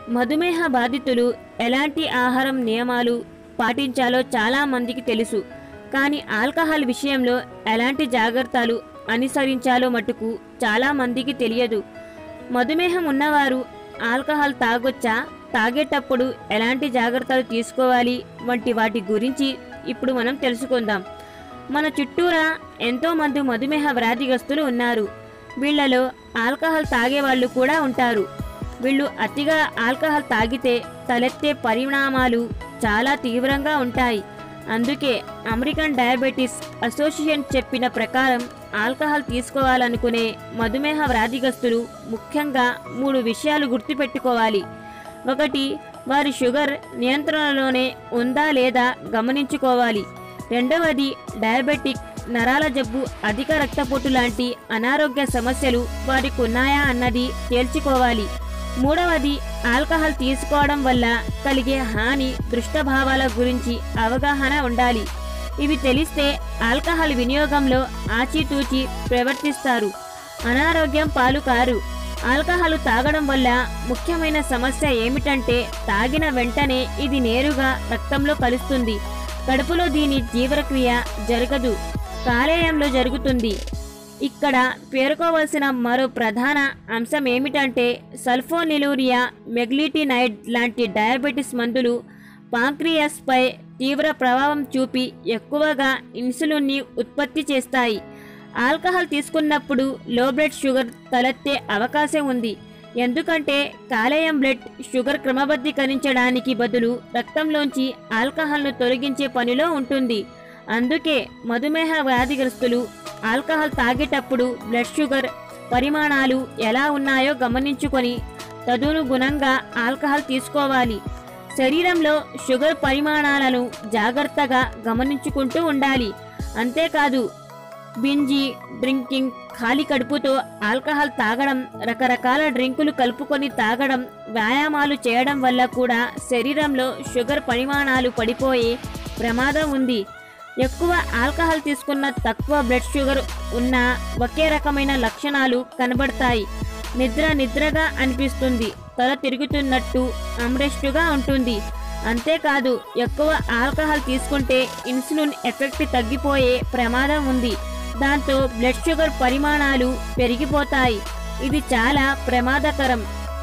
మధుమేహ బాధితులు ఎలాంటి ఆహారం నియమాలు పాటించాలో చాలా మందికి తెలుసు కానీ ఆల్కహాల్ విషయంలో ఎలాంటి జాగ్రత్తలు అనుసరించాలో మటుకు చాలా మందికి తెలియదు మధుమేహం ఉన్నవారు ఆల్కహాల్ తాగొచ్చా తాగేటప్పుడు ఎలాంటి జాగ్రత్తలు తీసుకోవాలి వంటి వాటి గురించి ఇప్పుడు మనం తెలుసుకుందాం మన చుట్టూరా ఎంతో మంది మధుమేహ వ్యాధిగ్రస్తులు ఉన్నారు వీళ్ళలో ఆల్కహాల్ తాగే వాళ్ళు కూడా ఉంటారు వీళ్ళు అతిగా ఆల్కహాల్ తాగితే తలెత్తే పరిణామాలు చాలా తీవ్రంగా ఉంటాయి అందుకే అమెరికన్ డయాబెటీస్ అసోసియేషన్ చెప్పిన ప్రకారం ఆల్కహాల్ తీసుకోవాలనుకునే మధుమేహ వ్యాధిగ్రస్తులు ముఖ్యంగా మూడు విషయాలు గుర్తుపెట్టుకోవాలి ఒకటి వారి షుగర్ నియంత్రణలోనే ఉందా లేదా గమనించుకోవాలి రెండవది డయాబెటిక్ నరాల జబ్బు అధిక రక్తపోటు లాంటి అనారోగ్య సమస్యలు వారికి ఉన్నాయా అన్నది తేల్చుకోవాలి మూడవది ఆల్కహాల్ తీసుకోవడం వల్ల కలిగే హాని దృష్టభావాల గురించి అవగాహన ఉండాలి ఇవి తెలిస్తే ఆల్కహాల్ వినియోగంలో ఆచితూచి ప్రవర్తిస్తారు అనారోగ్యం పాలు కారు ఆల్కహాల్ తాగడం వల్ల ముఖ్యమైన సమస్య ఏమిటంటే తాగిన వెంటనే ఇది నేరుగా రక్తంలో కలుస్తుంది కడుపులో దీని జీవక్రియ జరగదు కాలేయంలో జరుగుతుంది ఇక్కడ పేర్కోవలసిన మరో ప్రధాన అంశం ఏమిటంటే సల్ఫోనిలూరియా మెగ్లిటినైడ్ లాంటి డయాబెటిస్ మందులు పాంక్రియాస్పై తీవ్ర ప్రభావం చూపి ఎక్కువగా ఇన్సులిన్ని ఉత్పత్తి చేస్తాయి ఆల్కహాల్ తీసుకున్నప్పుడు లో బ్లడ్ షుగర్ తలెత్తే అవకాశం ఉంది ఎందుకంటే కాలేయం బ్లడ్ షుగర్ క్రమబద్ధీకరించడానికి బదులు రక్తంలోంచి ఆల్కహాల్ను తొలగించే పనిలో ఉంటుంది అందుకే మధుమేహ వ్యాధిగ్రస్తులు ఆల్కహాల్ తాగేటప్పుడు బ్లడ్ షుగర్ పరిమాణాలు ఎలా ఉన్నాయో గమనించుకొని తదనుగుణంగా ఆల్కహాల్ తీసుకోవాలి శరీరంలో షుగర్ పరిమాణాలను జాగ్రత్తగా గమనించుకుంటూ ఉండాలి అంతేకాదు బింజి డ్రింకింగ్ ఖాళీ కడుపుతో ఆల్కహాల్ తాగడం రకరకాల డ్రింకులు కలుపుకొని తాగడం వ్యాయామాలు చేయడం వల్ల కూడా శరీరంలో షుగర్ పరిమాణాలు పడిపోయే ప్రమాదం ఉంది ఎక్కువ ఆల్కహాల్ తీసుకున్న తక్కువ బ్లడ్ షుగర్ ఉన్న ఒకే రకమైన లక్షణాలు కనబడతాయి నిద్ర నిద్రగా అనిపిస్తుంది తల తిరుగుతున్నట్టు అమ్రెస్టుగా ఉంటుంది అంతేకాదు ఎక్కువ ఆల్కహాల్ తీసుకుంటే ఇన్సులిన్ ఎఫెక్ట్ తగ్గిపోయే ప్రమాదం ఉంది దాంతో బ్లడ్ షుగర్ పరిమాణాలు పెరిగిపోతాయి ఇది చాలా ప్రమాదకరం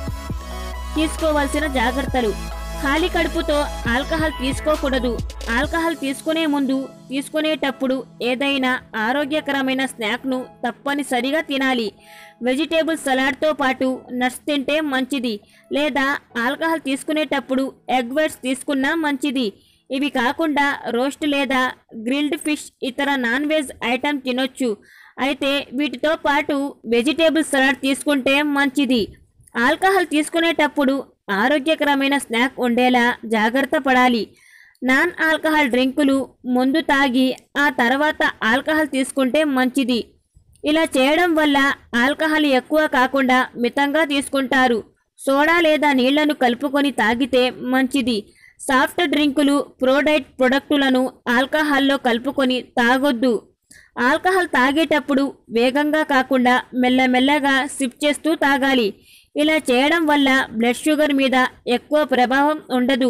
తీసుకోవాల్సిన జాగ్రత్తలు ఖాళీ కడుపుతో ఆల్కహాల్ తీసుకోకూడదు ఆల్కహాల్ తీసుకునే ముందు తీసుకునేటప్పుడు ఏదైనా ఆరోగ్యకరమైన స్నాక్ను తప్పనిసరిగా తినాలి వెజిటేబుల్ సలాడ్తో పాటు నట్స్ తింటే మంచిది లేదా ఆల్కహాల్ తీసుకునేటప్పుడు ఎగ్ వైట్స్ తీసుకున్నా మంచిది ఇవి కాకుండా రోస్ట్ లేదా గ్రిల్డ్ ఫిష్ ఇతర నాన్ వెజ్ ఐటెం తినొచ్చు అయితే వీటితో పాటు వెజిటేబుల్ సలాడ్ తీసుకుంటే మంచిది ఆల్కహాల్ తీసుకునేటప్పుడు ఆరోగ్యకరమైన స్నాక్ ఉండేలా జాగ్రత్త పడాలి నాన్ ఆల్కహాల్ డ్రింకులు ముందు తాగి ఆ తర్వాత ఆల్కహాల్ తీసుకుంటే మంచిది ఇలా చేయడం వల్ల ఆల్కహాల్ ఎక్కువ కాకుండా మితంగా తీసుకుంటారు సోడా లేదా నీళ్లను కలుపుకొని తాగితే మంచిది సాఫ్ట్ డ్రింకులు ప్రోడైట్ ప్రొడక్టులను ఆల్కహాల్లో కలుపుకొని తాగొద్దు ఆల్కహాల్ తాగేటప్పుడు వేగంగా కాకుండా మెల్లమెల్లగా సిప్ చేస్తూ తాగాలి ఇలా చేయడం వల్ల బ్లడ్ షుగర్ మీద ఎక్కువ ప్రభావం ఉండదు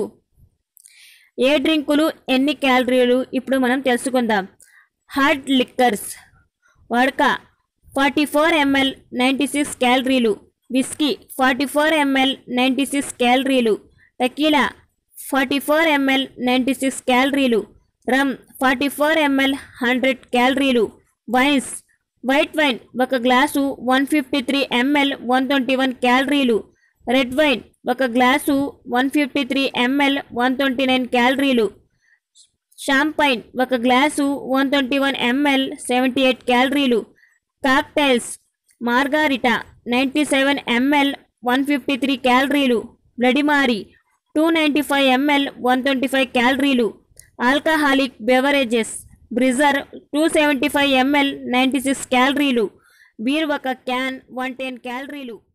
ఏ డ్రింకులు ఎన్ని క్యాలరీలు ఇప్పుడు మనం తెలుసుకుందాం hard liquors vodka forty four ML ninety six క్యాలరీలు whisky forty four ML ninety six క్యాలరీలు tequila forty four ML ninety six క్యాలరీలు rum forty four ML hundred క్యాలరీలు వైన్స్ వైట్ వైన్ ఒక గ్లాసు one fifty three ML one twenty one క్యాలరీలు red wine ఒక గ్లాసు one fifty three ML one twenty nine క్యాలరీలు champagne ఒక గ్లాసు one twenty one ML seventy eight క్యాలరీలు cocktails మార్గారిటా ninety seven ML one fifty three క్యాలరీలు bloody mary two ninety five ML one twenty five క్యాలరీలు alcoholic beverages breezer two seventy five ML ninety six క్యాలరీలు beer ఒక can one ten క్యాలరీలు